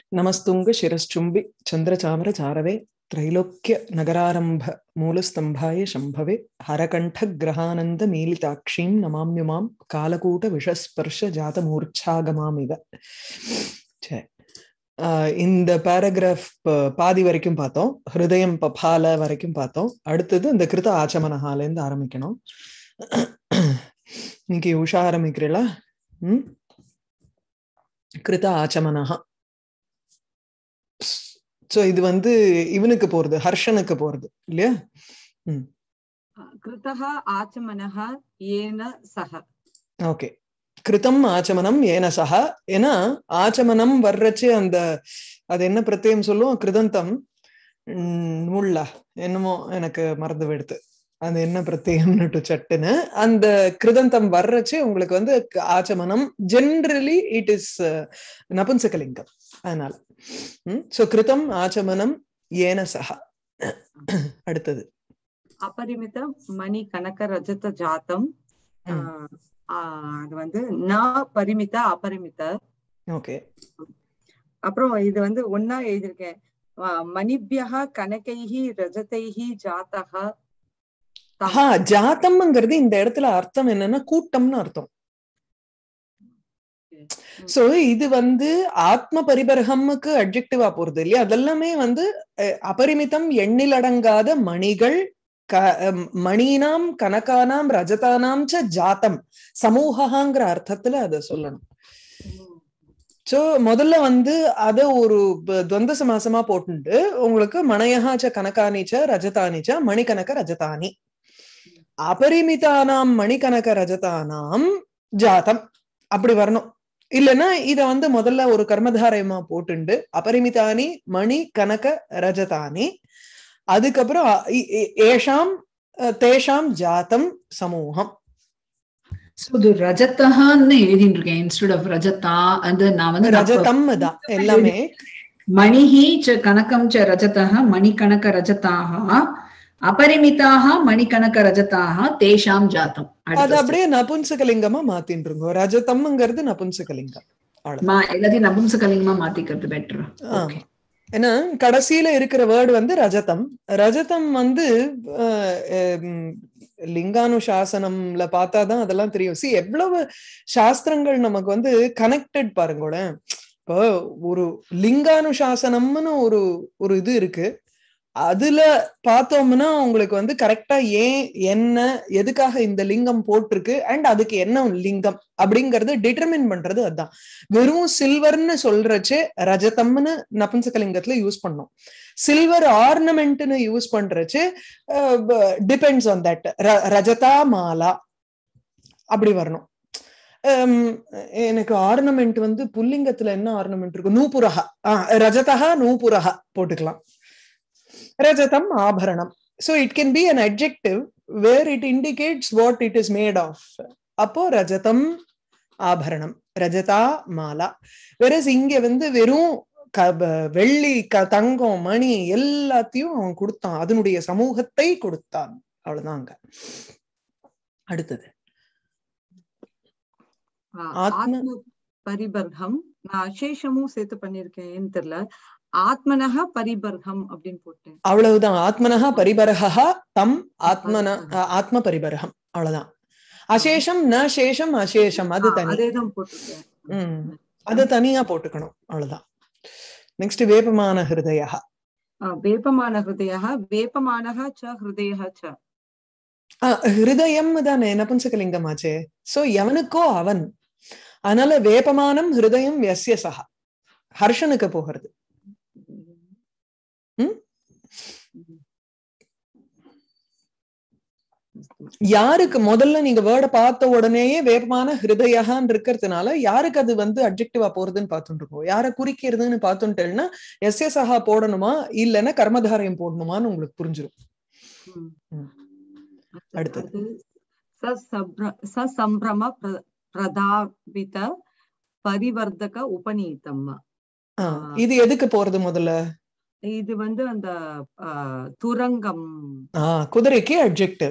नमस्तुङ्ग शिरश्चुम्बि चन्द्रचामर चारवे त्रैलोक्य नगरारम्भ मूलस्तम्भाय शम्भवे हरकण्ठग्रहानन्द मीलिताक्षीं नमाम्युमां कालकूट विषस्पर्श जातमूर्च्छागमामिव சரி ஆஹ் இந்த பேராகிராஃப் பாதி வரைக்கும் பார்த்தோம் ஹிருதயம் பபால வரைக்கும் பார்த்தோம் அடுத்தது இந்த கிருத ஆச்சமனஹால இருந்து ஆரம்பிக்கணும் இன்னைக்கு உஷா ஆரம்பிக்கிறீங்களா ம் கிருத ஆச்சமனஹா சோ இது வந்து இவனுக்கு போறது ஹர்ஷனுக்கு போறது இல்லையா ம் कृतः आचमनः येन सह ஓகே கிருதம் ஆச்சமனம் ஏன சஹா ஏன்னா ஆச்சமனம் வர்றச்சு அந்த அது என்ன பிரத்யம் சொல்லுவோம் கிருதந்தம் நூல்லா என்னமோ எனக்கு மறந்து விடுத்து அது என்ன பிரத்யம்னுட்டு சட்டுன்னு அந்த கிருதந்தம் வர்றச்சு உங்களுக்கு வந்து ஆச்சமனம் ஜென்ரலி இட் இஸ் நபுன்சகலிங்கம் அதனால சோ கிருதம் ஆச்சமனம் ஏன சஹா அடுத்தது அபரிமித மணி கனக ரஜத ஜாத்தம் அது வந்து ந பரிமித அபரிமித ஓகே அப்புறம் இது வந்து ஒன்னா எழுதியிருக்கேன் மணிபியா கனகைஹி ரஜதைஹி ஜாத்தக ஆஹா ஜாத்தம்ங்கிறது இந்த இடத்துல அர்த்தம் என்னன்னா கூட்டம்னு அர்த்தம் சோ இது வந்து ஆத்ம பரிபரகமுக்கு அப்ஜெக்டிவா போறது இல்லையா அதெல்லாமே வந்து அபரிமிதம் எண்ணிலடங்காத மணிகள் க மணீனாம் கனகானாம் ரஜதானாம் ச ஜாத்தம் சமூகங்கிற அர்த்தத்துல அத சொல்லணும் சோ முதல்ல வந்து அத ஒரு துவந்த சமாசமா போட்டுட்டு உங்களுக்கு மணையஹாச்ச கனகானிச்ச ரஜதானிச்ச மணிகனக ரஜதானி அபரிமிதானாம் மணிகனக ரஜதானாம் ஜாத்தம் அப்படி வரணும் இல்லைன்னா இத வந்து முதல்ல ஒரு கர்மதாரயமா போட்டுண்டு அபரிமிதானி மணி கனக ரஜதானி அதுக்கப்புறம் ஏஷாம் தேஷாம் ஜாத்தம் சமூகம் சோ இது ரஜத்தஹான்னு எழுதிட்டு இருக்கேன் இன்ஸ்டெட் ஆஃப் ரஜதா அது நான் வந்து ரஜதம் தான் எல்லாமே மணிஹி ச கனகம் ச ரஜதः மணிகணக ரஜதாக அபரிமிதாக மணிகணக ரஜதாக தேஷாம் ஜாத்தம் அது அப்படியே நபுன்சகலிங்கமா மாத்தின்னு இருக்கோம் ரஜதம்ங்கிறது நபுன்சகலிங்கம் எல்லாத்தையும் நபுன்சகலிங்கமா மாத்திக்கிறது பெட்டர் ஓகே ஏன்னா கடைசியில இருக்கிற வேர்டு வந்து ரஜதம் ரஜதம் வந்து லிங்கானுசாசனம்ல பார்த்தாதான் அதெல்லாம் தெரியும் சி எவ்வளவு சாஸ்திரங்கள் நமக்கு வந்து கனெக்டட் பாருங்களேன் இப்போ ஒரு லிங்கானுசாசனம்னு ஒரு ஒரு இது இருக்கு அதுல பார்த்தோம்னா உங்களுக்கு வந்து கரெக்டா ஏன் என்ன எதுக்காக இந்த லிங்கம் போட்டிருக்கு அண்ட் அதுக்கு என்ன லிங்கம் அப்படிங்கறது டிட்டர்மின் பண்றது அதுதான் வெறும் சில்வர்னு சொல்றச்சு ரஜதம்னு நபுன்சகலிங்கத்துல யூஸ் பண்ணோம் சில்வர் ஆர்னமெண்ட்னு யூஸ் பண்றச்சு டிபெண்ட்ஸ் ஆன் தட் ரஜதா மாலா அப்படி வரணும் எனக்கு ஆர்னமெண்ட் வந்து புல்லிங்கத்துல என்ன ஆர்னமெண்ட் இருக்கு நூபுரஹா ரஜதா நூபுரஹா போட்டுக்கலாம் ரஜதம் ஆபரணம் so it can be an adjective where it indicates what it is made of அப்போ ரஜதம் ஆபரணம் ரஜதா மாலா வெரஸ் இங்க வந்து வெறும் வெள்ளி க தங்கம் மணி எல்லாத்தையும் அவன் கொடுத்தான் அதனுடைய சமூகத்தை கொடுத்தான் அவ்வளவுதான் அங்க அடுத்தது ஆத்ம பரிபர்கம் நான் அசேஷமும் சேர்த்து பண்ணிருக்கேன் தெரியல ஆத்மனக பரிபர்கம் அப்படின்னு போட்டேன் அவ்வளவுதான் ஆத்மனக பரிபரகா தம் ஆத்மன ஆத்ம பரிபரகம் அவ்வளவுதான் அசேஷம் ந சேஷம் அசேஷம் அது தனி அதேதான் போட்டிருக்கேன் உம் அது தனியா போட்டுக்கணும் அவ்வளவுதான் நெக்ஸ்ட் வேப்பமான ஹிருதயா வேப்பமான ஹிருதய வேப்பமானக ச ஹிருதய ச ஹிருதயம் தானே நபுன்சகலிங்கமாச்சே சோ எவனுக்கோ அவன் அதனால வேப்பமானம் ஹிருதயம் எஸ்ய சஹா ஹர்ஷனுக்கு போகிறது யாருக்கு முதல்ல நீங்க வேர்டை பார்த்த உடனேயே வேப்பமான ஹிருதயான்னு இருக்கிறதுனால யாருக்கு அது வந்து அப்ஜெக்டிவா போறதுன்னு பார்த்துட்டு இருக்கோம் யார குறிக்கிறதுன்னு பார்த்துட்டேன்னா எஸ் எஸ் ஆஹா போடணுமா இல்லைன்னா கர்மதாரியம் போடணுமான்னு உங்களுக்கு புரிஞ்சிடும் அடுத்தது சம்பிரம பிரதாபித பரிவர்த்தக உபநீதம் இது எதுக்கு போறது முதல்ல இது வந்து அந்த துரங்கம் குதிரைக்கு அப்ஜெக்டிவ்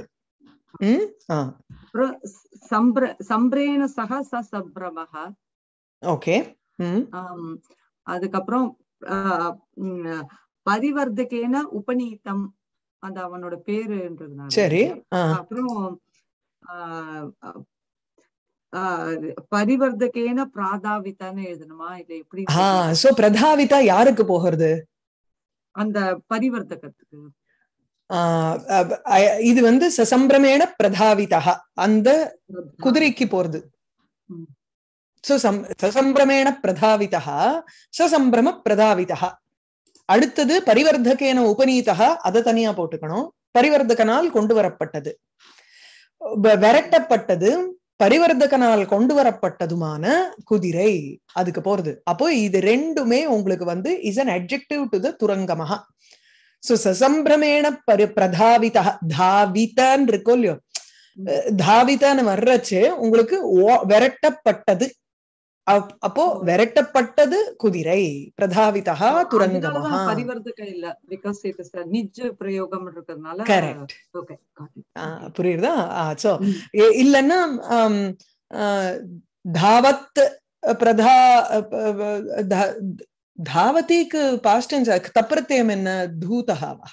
சம்பிரேன சக ச சம்பிரமக ஓகே அதுக்கப்புறம் ஆஹ் உம் பரிவர்த்தகேன உபநீதம் அந்த அவனோட பேருன்றதுனால சரி ஆ, அப்புறம் ஆஹ் ஆஹ் பரிவர்த்தகேன பிராதாவிதான்னு எழுதணுமா இல்ல எப்படி ஆ சோ பிரதாவிதா யாருக்கு போகிறது அந்த பரிவர்த்தகத்துக்கு ஆ, அ- அ- இது வந்து சசம்பிரமேண பிரதாவிதா அந்த குதிரைக்கு போறது ம். சோ சம் சசம்பிரமேண பிரதாவிதா சசம்பிரம பிரதாவிதா அடுத்தது பரிவர்த்தகேன உபநீதா அதை தனியா போட்டுக்கணும் பரிவர்த்தகனால் கொண்டு வரப்பட்டது வ- விரட்டப்பட்டது பரிவர்த்தகனால் கொண்டு வரப்பட்டதுமான குதிரை அதுக்கு போறது அப்போ இது ரெண்டுமே உங்களுக்கு வந்து is an adjective to the துரங்கமஹா சோ சசம்பிரமேண பரி பிரதாவிதா தாவிதான் இருக்கோ இல்லையோ அஹ் தாவிதான்னு வர்றச்சு உங்களுக்கு ஓ- விரட்டப்பட்டது அப்- அப்போ விரட்டப்பட்டது குதிரை பிரதாவிதா துரங்கமஹா அதனாலதான் பரிவர்த்தக இல்ல பிகாஸ் இட் இஸ் நிஜ பிரயோகம் இருக்கிறதுனால Correct. ஓகே ஆஹ் புரியுதா சோ ம். இல்லைன்னா ஆம், ஆஹ், தாவத் பிரதா ப- ப- தா- தாவதிக்கு பாஸ்ட் தப்பிரத்தியம் என்ன தூதகாவா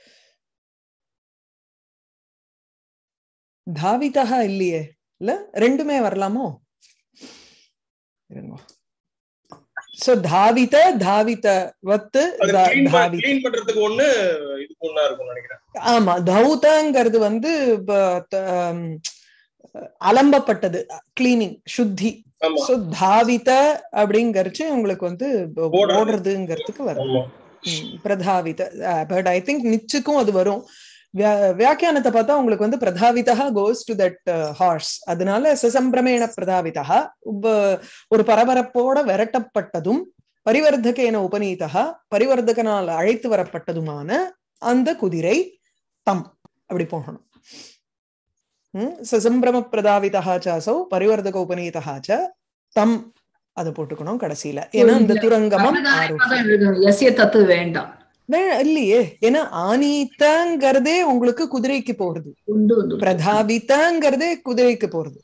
தாவிதா இல்லையே இல்ல ரெண்டுமே வரலாமோ இருங்க சோ தாவித தாவித வத்து அது தா- clean ப- தாவித clean பண்றதுக்கு ஒண்ணு இதுக்கு ஒண்ணா இருக்கும்னு நினைக்கிறேன் ஆமா தௌதங்கிறது வந்து ப- த- ஆம், அலம்பப்பட்டது கிளீனிங் சுத்தி ஆமா சோ தாவித அப்படிங்கறச்சு உங்களுக்கு வந்து ப- ஓடுறது. ஓடுறதுங்கிறதுக்கு வரும் ஆமா ம், பிரதாவித பட் ஐ திங்க் நிச்சுக்கும் அது வரும் வியா- வியாக்கியானத்தை பார்த்தா உங்களுக்கு வந்து பிரதாவிதா கோஸ் டு தட் ஹார்ஸ் அதனால சசம்பிரமேண பிரதாவிதா உப- ஒரு பரபரப்போட விரட்டப்பட்டதும் பரிவர்த்தகேன உபநீதா பரிவர்த்தகனால் அழைத்து வரப்பட்டதுமான அந்த குதிரை தம் அப்படி போகணும் ம், சசம்பிரம பிரதாவிதா சாசௌ பரிவர்த்தக உபநீதா ச தம் அதை போட்டுக்கணும் கடைசியில ஏன்னா இந்த துரங்கமம் ஆரோக்கியம் எழுதணும் எஸ்ய தத்து வேண்டாம் வே- இல்லையே ஏன்னா ஆனீத்தங்கிறதே உங்களுக்கு குதிரைக்கு போறது உண்டு உண்டு பிரதாவித்தங்கிறதே குதிரைக்கு போறது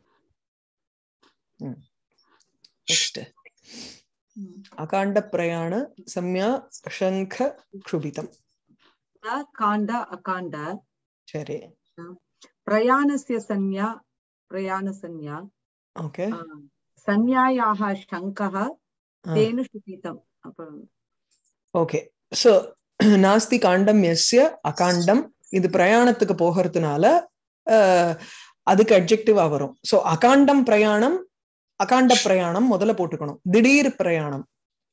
நெக்ஸ்ட் அகாண்ட பிரயாண சம்யா சங்க க்ஷுபிதம் காண்ட அகாண்ட சரி பிரயாணஸ்ய சன்யா பிரயாணசன்யா ஓகே சன்யாயாக சங்கः தேன சுகிதம் அப்புறம் ஓகே சோ நாஸ்தி காண்டம் எஸ்ய அகாண்டம் இது பிரயாணத்துக்கு போகிறதுனால அஹ், அதுக்கு அட்ஜெக்டிவா வரும் சோ அகாண்டம் பிரயாணம் அகாண்ட பிரயாணம் முதல்ல போட்டுக்கணும் திடீர் பிரயாணம்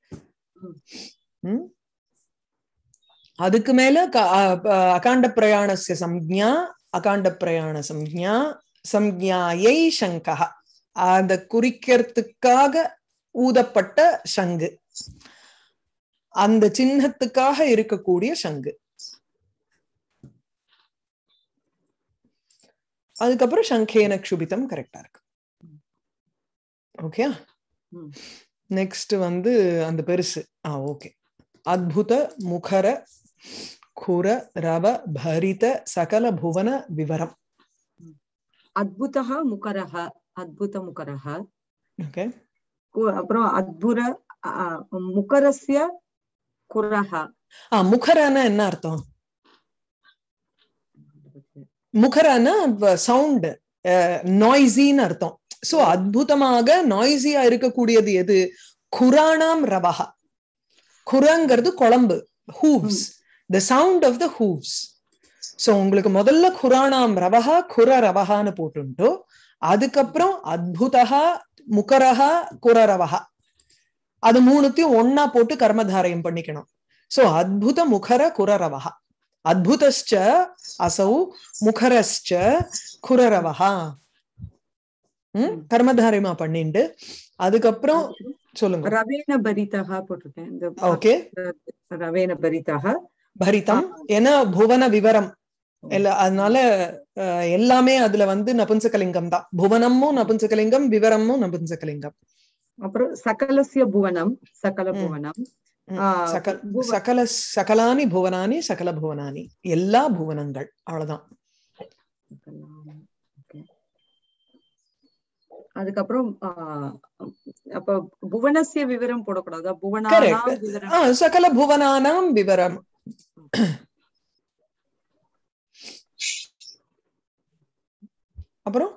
ம்? அதுக்கு மேல க- அ- அ- அகாண்ட பிரயாணஸ்ய சம்ஞா அகாண்ட பிரயாண சம்ஞா சம்ஞாயை சங்கா அத குறிக்கிறதுக்காக ஊதப்பட்ட சங்கு அந்த சின்னத்துக்காக இருக்கக்கூடிய சங்கு அதுக்கப்புறம் சங்கேன க்ஷுபிதம் கரெக்டா இருக்கு ஓகே ம். நெக்ஸ்ட் வந்து அந்த பெருசு ஆ ஓகே அத்புத முகர குர ரவ பரித சகல புவன விவரம் அத்புதः முகரः அத்புத முகரः ஓகே கு- அப்புறம் அத்புர அ- முகரஸ்ய குரஹ ஆ முகரன்னா என்ன அர்த்தம் முகரன்னா சவுண்ட் நாய்ஸின்னு அர்த்தம் சோ அத்புதமாக நாய்ஸியா இருக்கக்கூடியது எது குரானாம் ரவஹா குரங்கிறது குழம்பு hooves the sound of the hooves so உங்களுக்கு முதல்ல குரானாம் ரவஹா குர ரவஹான்னு போட்டுட்டோ அதுக்கப்புறம் அத்புதஹா முகரஹா குரரவஹா அது மூணுத்தையும் ஒன்னா போட்டு கர்மதாரயம் பண்ணிக்கணும் சோ அத்புத முகர குரரவஹா அத்புதஸ்ச அசௌ முகரஸ்ச குரரவஹா ம் கர்மதாரயமா பண்ணிண்டு அதுக்கப்புறம் சொல்லுங்க ரவேன பரிதः போட்டிருக்கேன் இந்த ஓகே ரவேன பரிதः பரிதம் ஏன்னா புவன விவரம் இல்ல அதனால அஹ், எல்லாமே அதுல வந்து நபுன்சகலிங்கம் தான் புவனமும் நபுன்சகலிங்கம் விவரமும் நபுன்சகலிங்கம் அப்புறம் சகலசிய புவனம் சகல ம். புவனம் ம், ஆ, சகல புவ- சகல சகலானி புவனானி சகல புவனானி எல்லா புவனங்கள் அவ்வளவுதான் Okay. அதுக்கப்புறம் ஆஹ் அப்ப புவனசிய விவரம் போடக்கூடாதா Correct. புவனானாம் விவரம் ஆ, சகல புவனானாம் விவரம் அப்புறம்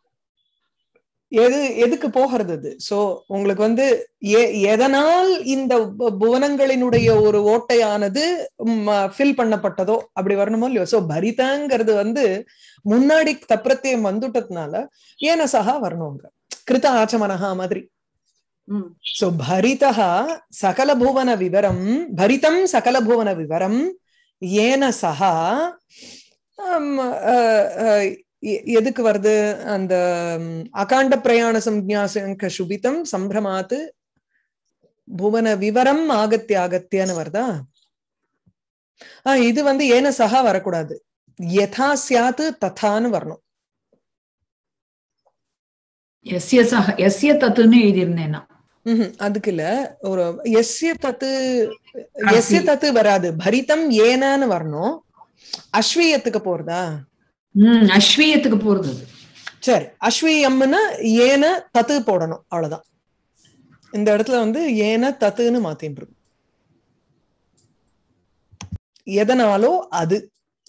எது எதுக்கு போகிறது அது சோ உங்களுக்கு வந்து எ- எதனால் இந்த பு- புவனங்களினுடைய ஒரு ஓட்டையானது ஃபில் பண்ணப்பட்டதோ அப்படி வரணுமோ இல்லையோ சோ பரிதாங்கிறது வந்து முன்னாடி தப்பிரத்தியம் வந்துட்டதுனால ஏன சகா வரணுங்க கிருத ஆச்சமனஹா மாதிரி ம் सो भरितः सकलभुवन विवरं भरितं सकलभुवन विवरं येन सह ஆம், அஹ், அஹ், எ- எதுக்கு வருது அந்த ம், அகாண்ட பிரயாண சம்ஞாசங்க சுபிதம் சம்பிரமாத்து புவன விவரம் ஆகத்திய ஆகத்தியன்னு வருதா ஆஹ் இது வந்து ஏன சகா வரக்கூடாது யதா சியாத்து ததான்னு வரணும் எஸ்ய சக எஸ்ய தத்துன்னு எழுதியிருந்தேன் நான் ம்ஹும். அதுக்கு இல்ல ஒரு எஸ்ய தத்து எஸ்ய தத்து வராது பரிதம் ஏனான்னு வரணும் அஸ்வீயத்துக்கு போறதா ம் அஸ்வீயத்துக்கு போறது அது. சரி அஸ்வீயம்னா ஏன தத்து போடணும் அவ்வளவுதான் இந்த இடத்துல வந்து ஏன தத்துன்னு மாத்தின்னு எதனாலோ அது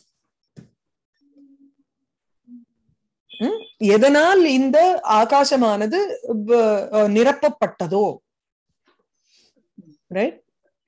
ம்? எதனால் இந்த ஆகாசமானது ப- அஹ் நிரப்பப்பட்டதோ ரைட்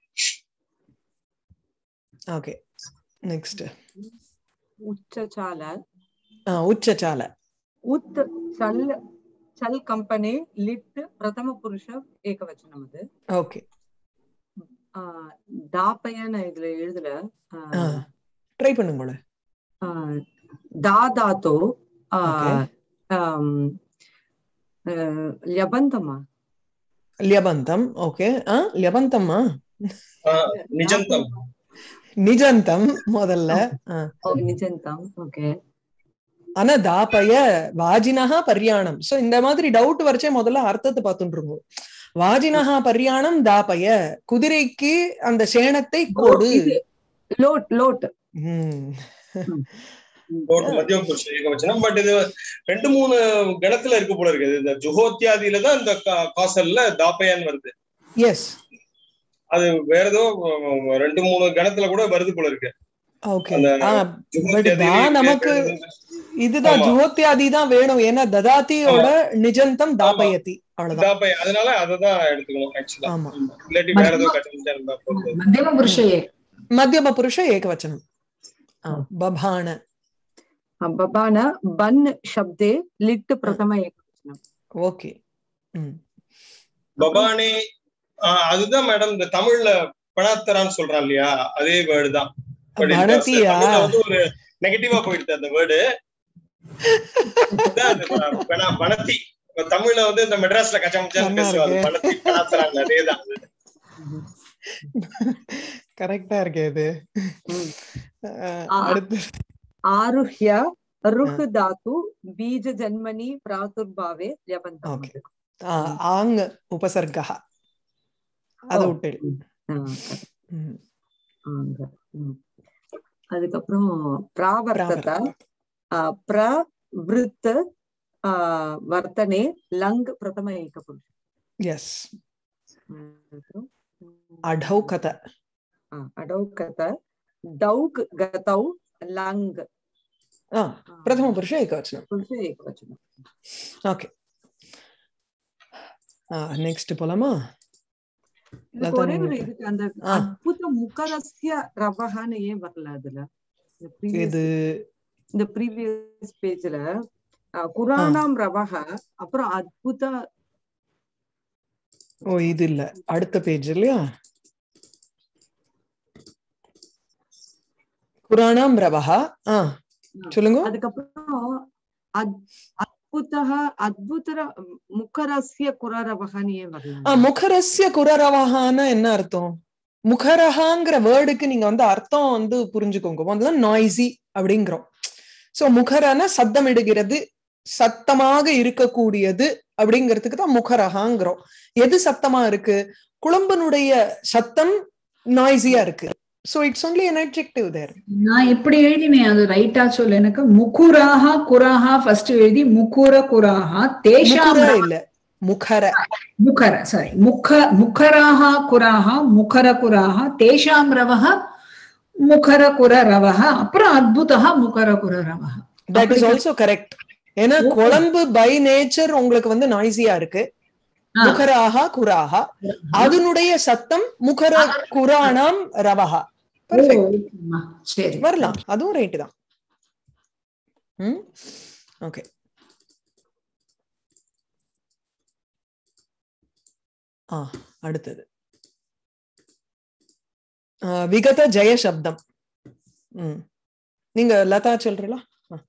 ஓகே நெக்ஸ்ட் உச்சசால உச்சச்சால உத் சல் சல் கம்பெனி லிட் பிரதம புருஷ ஏகவச்சனம் அது ஓகே ஆஹ் தாப்பையன்னு இதுல எழுதல ஆஹ் ட்ரை பண்ணுங்கள ஆஹ் தாதாத்தோ ஆஹ் ஆம், ஆஹ் ல்யபந்தமா லியபந்தம் ஓகே ஆ லியபந்தம்மா நிஜந்தம் நிஜந்தம் முதல்ல ஆ. ஓ நிஜந்தம் ஓகே ஆனா தாபய வாஜினஹா பர்யாணம் சோ இந்த மாதிரி டவுட் வரைச்சே முதல்ல அர்த்தத்தை பார்த்துட்டு வாஜினஹா பர்யாணம் தாபய குதிரைக்கு அந்த சேணத்தை கொடு இது லோட் லோட் ம். ஒரு மத்தியம் புருஷ ஏகவச்சனம் பட் இது ரெண்டு மூணு கணத்துல இருக்கு போல இருக்குது இந்த ஜுஹோத்தியாதியில தான் இந்த கா- காசல்ல தாப்பையான் வருது எஸ் அது வேற ஏதோ உம், ரெண்டு மூணு கணத்துல கூட வருது போல இருக்கு ஓகே அந்த ஆ ஜுஹோத்தியாதியில நான் நமக்கு இதுதான் ஆமா. ஜுகோத்தியாதி தான் வேணும் ஏன்னா ததாத்தியோட நிஜந்தம் தாபயதி அவ்வளவுதான் தாப்பை அதனால அததான் எடுத்துக்கணும் ஆக்சுவலா ஆமா இல்லாட்டி வேற ஏதோ கட்டணம் இருந்தா போதும் மத்தியம புருஷயே மத்தியம புருஷ ஏகவச்சனம் ஆ, பபான பபான பன் சப்தே லிட் பிரதம ஏகவச்சனம் ஓகே ம் பபானி ஆஹ் அதுதான் மேடம் இந்த தமிழ்ல பணாத்தரான்னு சொல்றான் இல்லையா அதே வேர்டு தான் But இந்த பணத்தியா தமிழ்ல வந்து ஒரு நெகட்டிவா போயிடுது அந்த வேர்டு பணத்தி இப்ப தமிழ்ல வந்து இந்த மெட்ராஸ்ல கச்சாமுச்சான்னு நல்லா பேசுவாங்க இருக்கு. பணத்தி பணாத்தராங்க அதேதான் அது. கரெக்டா இருக்கே இது ம். அஹ், ஆ. அடுத்து ஆருஹ்ய ருஹ் தாத்து பீஜ ஜன்மனி பிராதுர்பாவே ல்யபந்தம் Okay. அது. ஆ, ஆங் உபசர்கா அதை ஓ. விட்டு ஆஹ் ம். ஆங்க. ம். அதுக்கப்புறம் பிராவர்த்தத பிராவர்த்தத. ஆஹ் பிரவிருத்த ஆஹ் வர்த்தனே லங் பிரதம ஏகபுருஷ எஸ் அதுக்கப்புறம், ம், அடௌகத ஆஹ் அடௌகத தௌக் கதௌ லங் ஆ பிரதம புருஷ ஏகவச்சனம் புருஷ ஏகவச்சனம் ஓகே நெக்ஸ்ட் போலாமா இதுக்கு ஒரே ஒரு லதா இதுக்கு அந்த ஆ. அத்புத முகரஸ்ய ரவஹான்னு ஏன் வரல அதுல இந்த previous- இது இந்த ப்ரீவியஸ் பேஜ்ல குரானாம் ரவஹ அப்புறம் அத்புத ஓ இது இல்ல அடுத்த பேஜ் இல்லையா புராணம் ரவஹா ஆ சொல்லுங்க அதுக்கப்புறம் அத்- அத்புதः அத்புத முகரஸ்ய குரரவஹான்னு ஏன் ஆ, வரல முகரஸ்ய குரரவஹான்னு என்ன அர்த்தம் முகரஹாங்கிற வேர்டுக்கு நீங்க வந்து அர்த்தம் வந்து புரிஞ்சுக்கோங்க முதல்ல நாய்ஸி அப்படிங்கிறோம் சோ முகரன சத்தமிடுகிறது சத்தமாக இருக்கக்கூடியது அப்படிங்கிறதுக்கு தான் முகரஹாங்கிறோம் எது சத்தமா இருக்கு குழம்பனுடைய சத்தம் நாய்ஸியா இருக்கு so it's only an adjective there நான் இப்படி எழுதினேன் அது ரைட்டா சொல்ல எனக்கு முகுராஹா குராஹா ஃபர்ஸ்ட் எழுதி முகுர குராஹா தேஷாம் முகுர இல்ல முகர முகர சாரி முக முகராஹா குராஹா முகர குராஹா தேஷாம் ரவஹ முகர குர ரவஹ அப்புறம் அத்புதா முகர குர ரவஹ தட் இஸ் ஆல்சோ கரெக்ட் ஏன்னா Okay. குழம்பு பை நேச்சர் உங்களுக்கு வந்து நாய்ஸியா இருக்கு ஆ. முகராஹா குராஹா அதனுடைய சத்தம் முகர குரானாம் ரவஹா ஓ, Perfect. ஓகேம்மா. சரி வரலாம் அதுவும் ரைட்டு தான் ம் ஓகே ஆ அடுத்தது ஆ, விகத ஜெய சப்தம் ம் நீங்க லதா சொல்றீங்களா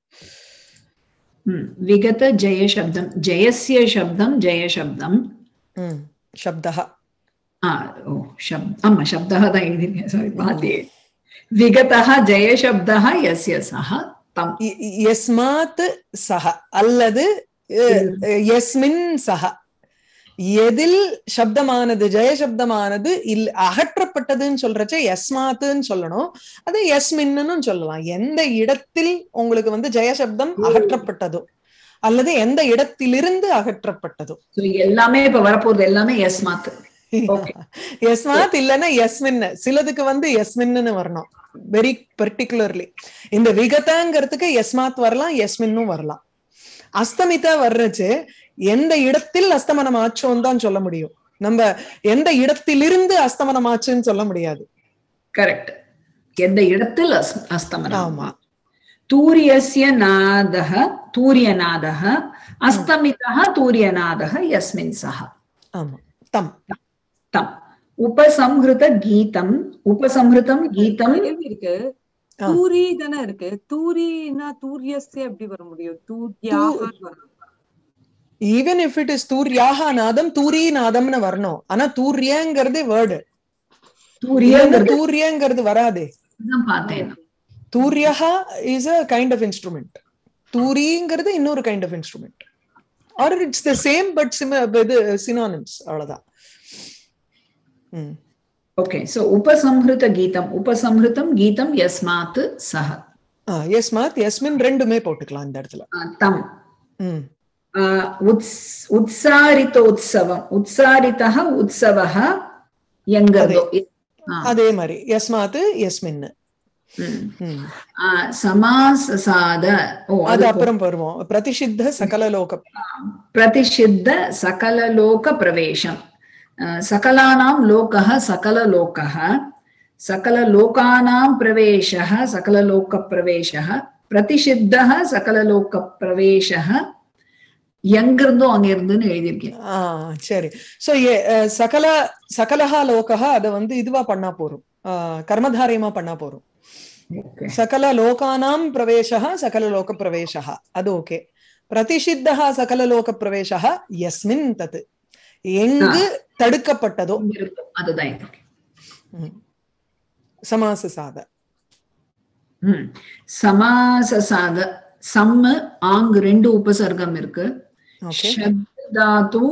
ம். விகத ஜெய சப்தம் ஜெயஸ்ய சப்தம் ஜெய சப்தம் ம் சப்தः ஆ ஓ சப் ஆமா சப்தः தான் எழுதிருக்கேன் சாரி பாத்தே விகதः ஜெய சப்தः யஸ்ய சஹ தம் ய- யஸ்மாத் சஹ அல்லது அஹ், யஸ்மின் சஹ எதில் சப்தமானது ஜெய சப்தமானது இல் அகற்றப்பட்டதுன்னு சொல்றச்ச யஸ்மாத்துன்னு சொல்லணும் அது யஸ்மின்னு சொல்லலாம் எந்த இடத்தில் உங்களுக்கு வந்து ஜெய சப்தம் அகற்றப்பட்டதோ அல்லது எந்த இடத்திலிருந்து அகற்றப்பட்டதோ So, எல்லாமே இப்ப வரப்போறது எல்லாமே யஸ்மாத் Okay. யஸ்மாத் இல்லைன்னா யஸ்மின் சிலதுக்கு வந்து யஸ்மின்னு வரணும் வெரி பர்டிகுலர்லி இந்த விகதாங்கிறதுக்கு யஸ்மாத் வரலாம் யஸ்மின்னும் வரலாம் அஸ்தமிதா வர்றச்சு எந்த இடத்தில் அஸ்தமனம் ஆச்சோன்னு தான் சொல்ல முடியும் நம்ம எந்த இடத்திலிருந்து அஸ்தமனம் ஆச்சுன்னு சொல்ல முடியாது கரெக்ட் எந்த இடத்தில் அஸ் அஸ்தமனம் ஆமா தூரியஸ்ய நாதः தூரியநாதः அஸ்தமிதः தூரியநாதः யஸ்மின் சஹ ஆமா தம் தம் உபசம்ஹிருத கீதம் உபசம்ஹிருதம் கீதம் கேள்வி இருக்கு ஆ. தூரி தானே இருக்கு தூரினா தூரியஸ்ய எப்படி வர முடியும் தூர்யாக வரும் ஈவன் இஃப் இட் இஸ் தூர்யாஹா நாதம் தூரி நாதம்னு வரணும் ஆனா தூரியங்கிறது வேர்டு தூரியங்கிறது தூரியங்கிறது வராதே தான் பார்த்தேன் தூரியஹா is a kind of instrument தூரிங்கிறது இன்னொரு kind of instrument or it's the same but இது சினானிம்ஸ் அவ்வளவுதான் ம் ஓகே சோ உபசம்ஹிருத கீதம் உபசம்ஹிருதம் கீதம் யஸ்மாத் சஹ யஸ்மாத் யஸ்மின் ரெண்டுமே போட்டுக்கலாம் இந்த இடத்துல ஆ, தம் ம் ஆ, உத்ஸ் உத்சாரிதோத்சவம் உத்சாரிதः உற்சவः எங்கதோ ஆ, அதே மாதிரி யஸ்மாத் யஸ்மின் ம். ம் ஆ, சமாசசாத ஓ அது அது அப்புறம் வருவோம் பிரதிஷித்த சகல லோக प्रतिषिद्ध सकललोकप्रवेशम् अ, सकलानां लोकः सकललोकः सकललोकानां प्रवेशः सकललोकप्रवेशः प्रतिषिद्धः सकललोकप्रवेशः எங்கிருந்தோ அங்கிருந்துன்னு எழுதியிருக்கேன் ஆ சரி சோ சகல சகலஹா லோகஹா அத வந்து இதுவா பண்ணா போறோம் ஆ, கர்மதாரியமா பண்ணா போறோம் ஓகே சகல லோகானாம் பிரவேசः சகல லோக பிரவேசः அது ஓகே பிரதிஷித்தः சகல லோக பிரவேசः யஸ்மின் தத் எங்கு தடுக்கப்பட்டதோ அதுதான் இது. ம். சமாச சாத ம். சமாசசாத சம்மு ஆங் ரெண்டு உபசர்க்கம் இருக்கு ஓகே தாத்து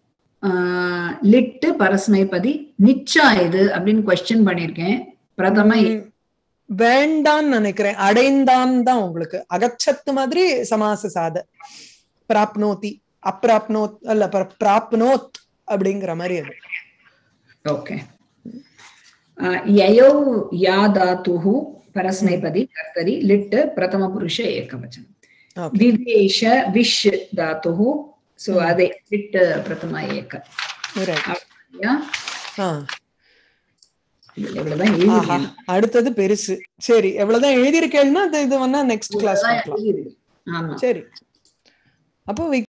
லிட்டு பரஸ்மைபதி நிச்சா இது அப்படின்னு கொஸ்டின் பண்ணிருக்கேன் பிரதம வேண்டான்னு நினைக்கிறேன் அடைந்தான் தான் உங்களுக்கு அகச்சத்து மாதிரி சமாச சாத பிராப்னோதி அப்ராப்னோத் அல்ல பிர- பிராப்னோத் அப்படிங்கிற மாதிரி அது ஓகே யயௌ யா தாத்துः பரஸ்மைபதி கர்த்தரி லிட் பிரதம புருஷ ஏகவச்சனம் Okay. விவேஷ விஷ் தாத்துः சோ அதே லிட் பிரதம ஏக Right. யா ஆ, இவ்வளவுதான் ஆஹா எழுதிருக்கேன் அடுத்தது பெருசு சரி எவ்வளவுதான் எழுதியிருக்கேன்னா இது- இது வேணா நெக்ஸ்ட் கிளாஸ் இவ்வளவுதான் பார்க்கலாம் எழுதிருக்கு. ஆமா சரி அப்போ we